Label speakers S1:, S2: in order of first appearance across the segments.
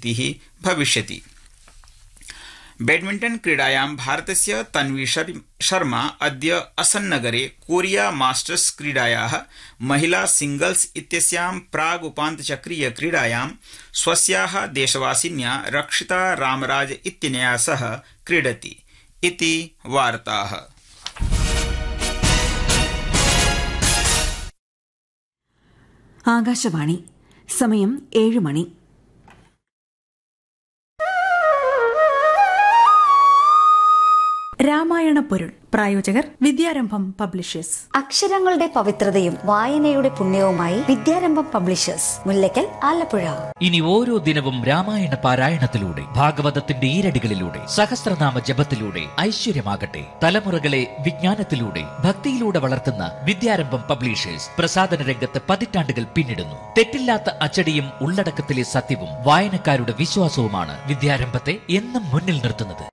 S1: स्थितिः भविष्यति बैडमिण्टन क्रीडायां भारतस्य तन्वी शर्मा अद्य असन्नगरे कोरिया मास्टर्स क्रीडायाः महिला सिंगल्स इत्यस्यां प्रागुपान्तचक्रीय क्रीडायां स्वस्याः देशवासिन्या रक्षिता रामराज इत्यनया सह क्रीडति इति वार्ताः
S2: ആകാശവാണി സമയം ഏഴ് മണി
S3: രാമായണ പൊരുൾ പ്രായോജകർ വിദ്യാരംഭം പബ്ലിഷേഴ്സ്
S4: അക്ഷരങ്ങളുടെ പവിത്രതയും വായനയുടെ പുണ്യവുമായി വിദ്യാരംഭം പബ്ലിഷേഴ്സ് മുല്ലയ്ക്കൽ ആലപ്പുഴ
S5: ഇനി ഓരോ ദിനവും രാമായണ പാരായണത്തിലൂടെ ഭാഗവതത്തിന്റെ ഈരടികളിലൂടെ സഹസ്രനാമ ജപത്തിലൂടെ ഐശ്വര്യമാകട്ടെ തലമുറകളെ വിജ്ഞാനത്തിലൂടെ ഭക്തിയിലൂടെ വളർത്തുന്ന വിദ്യാരംഭം പബ്ലിഷേഴ്സ് പ്രസാദന രംഗത്ത് പതിറ്റാണ്ടുകൾ പിന്നിടുന്നു തെറ്റില്ലാത്ത അച്ചടിയും ഉള്ളടക്കത്തിലെ സത്യവും വായനക്കാരുടെ വിശ്വാസവുമാണ് വിദ്യാരംഭത്തെ എന്നും മുന്നിൽ നിർത്തുന്നത്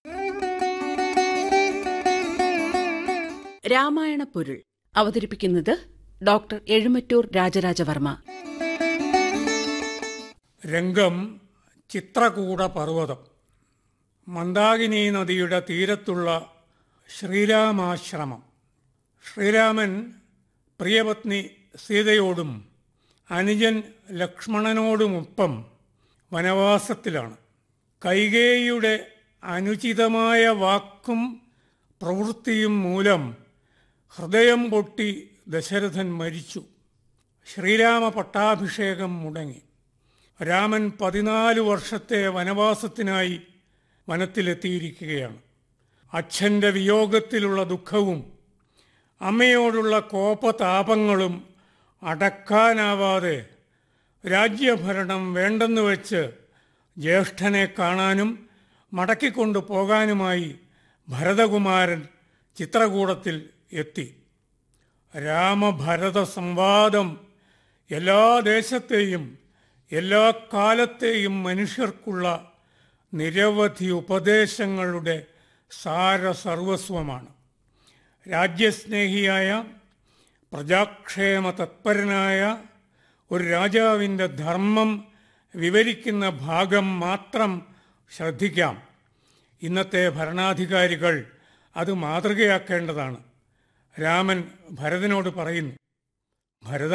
S6: രാമായണ പൊരുൾ അവതരിപ്പിക്കുന്നത് ഡോക്ടർ എഴുമറ്റൂർ രാജരാജവർമ്മ
S7: രംഗം ചിത്രകൂട പർവ്വതം മന്ദാകിനി നദിയുടെ തീരത്തുള്ള ശ്രീരാമാശ്രമം ശ്രീരാമൻ പ്രിയപത്നി സീതയോടും അനുജൻ ലക്ഷ്മണനോടുമൊപ്പം വനവാസത്തിലാണ് കൈകേയിയുടെ അനുചിതമായ വാക്കും പ്രവൃത്തിയും മൂലം ഹൃദയം പൊട്ടി ദശരഥൻ മരിച്ചു ശ്രീരാമ പട്ടാഭിഷേകം മുടങ്ങി രാമൻ പതിനാല് വർഷത്തെ വനവാസത്തിനായി വനത്തിലെത്തിയിരിക്കുകയാണ് അച്ഛൻ്റെ വിയോഗത്തിലുള്ള ദുഃഖവും അമ്മയോടുള്ള കോപതാപങ്ങളും അടക്കാനാവാതെ രാജ്യഭരണം വേണ്ടെന്ന് വെച്ച് ജ്യേഷ്ഠനെ കാണാനും മടക്കിക്കൊണ്ടു പോകാനുമായി ഭരതകുമാരൻ ചിത്രകൂടത്തിൽ എത്തി രാമഭരത സംവാദം എല്ലാ ദേശത്തെയും എല്ലാ കാലത്തെയും മനുഷ്യർക്കുള്ള നിരവധി ഉപദേശങ്ങളുടെ സാരസർവസ്വമാണ് രാജ്യസ്നേഹിയായ പ്രജാക്ഷേമ തത്പരനായ ഒരു രാജാവിൻ്റെ ധർമ്മം വിവരിക്കുന്ന ഭാഗം മാത്രം ശ്രദ്ധിക്കാം ഇന്നത്തെ ഭരണാധികാരികൾ അത് മാതൃകയാക്കേണ്ടതാണ് രാമൻ ഭരതനോട് പറയുന്നു ഭരത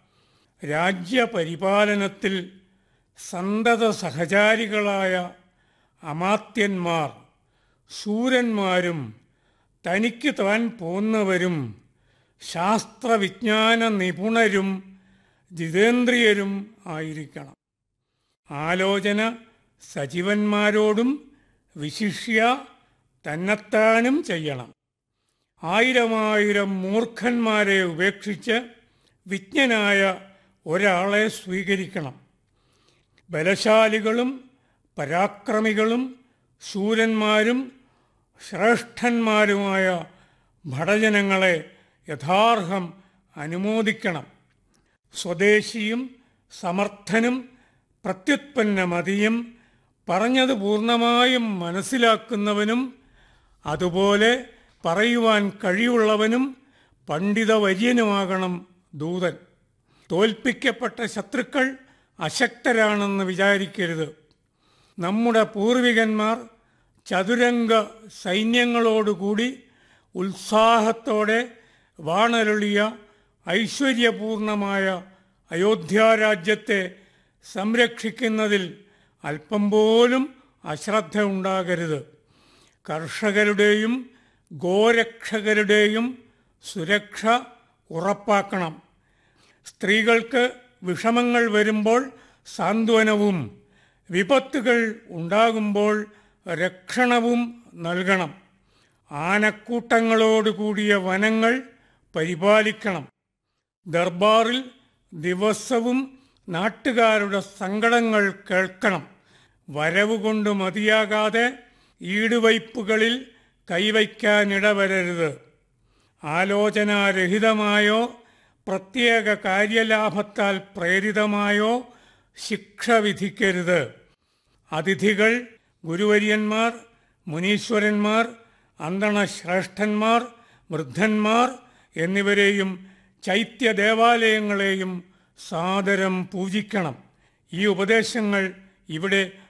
S7: രാജ്യപരിപാലനത്തിൽ സന്തത സഹചാരികളായ അമാത്യന്മാർ ശൂരന്മാരും തനിക്ക് താൻ പോന്നവരും ശാസ്ത്രവിജ്ഞാന നിപുണരും ജിതേന്ദ്രിയരും ആയിരിക്കണം ആലോചന സജീവന്മാരോടും വിശിഷ്യ തന്നെത്താനും ചെയ്യണം ആയിരമായിരം മൂർഖന്മാരെ ഉപേക്ഷിച്ച് വിജ്ഞനായ ഒരാളെ സ്വീകരിക്കണം ബലശാലികളും പരാക്രമികളും ശൂരന്മാരും ശ്രേഷ്ഠന്മാരുമായ ഭടജനങ്ങളെ യഥാർഹം അനുമോദിക്കണം സ്വദേശിയും സമർത്ഥനും പ്രത്യുത്പന്നമതിയും പറഞ്ഞത് പൂർണ്ണമായും മനസ്സിലാക്കുന്നവനും അതുപോലെ പറയുവാൻ കഴിവുള്ളവനും പണ്ഡിതവര്യനുമാകണം ദൂതൻ തോൽപ്പിക്കപ്പെട്ട ശത്രുക്കൾ അശക്തരാണെന്ന് വിചാരിക്കരുത് നമ്മുടെ പൂർവികന്മാർ ചതുരംഗ സൈന്യങ്ങളോടുകൂടി ഉത്സാഹത്തോടെ വാണരുളിയ ഐശ്വര്യപൂർണമായ അയോധ്യാരാജ്യത്തെ സംരക്ഷിക്കുന്നതിൽ അല്പം പോലും അശ്രദ്ധ ഉണ്ടാകരുത് കർഷകരുടെയും ഗോരക്ഷകരുടെയും സുരക്ഷ ഉറപ്പാക്കണം സ്ത്രീകൾക്ക് വിഷമങ്ങൾ വരുമ്പോൾ സാന്ത്വനവും വിപത്തുകൾ ഉണ്ടാകുമ്പോൾ രക്ഷണവും നൽകണം ആനക്കൂട്ടങ്ങളോടുകൂടിയ വനങ്ങൾ പരിപാലിക്കണം ദർബാറിൽ ദിവസവും നാട്ടുകാരുടെ സങ്കടങ്ങൾ കേൾക്കണം വരവ് കൊണ്ട് മതിയാകാതെ ഈടുവയ്പ്പുകളിൽ കൈവയ്ക്കാനിടവരരുത് ആലോചനാരഹിതമായോ പ്രത്യേക കാര്യലാഭത്താൽ പ്രേരിതമായോ ശിക്ഷ വിധിക്കരുത് അതിഥികൾ ഗുരുവര്യന്മാർ മുനീശ്വരന്മാർ അന്തണശ്രേഷ്ഠന്മാർ വൃദ്ധന്മാർ എന്നിവരെയും ചൈത്യ ദേവാലയങ്ങളെയും സാദരം പൂജിക്കണം ഈ ഉപദേശങ്ങൾ ഇവിടെ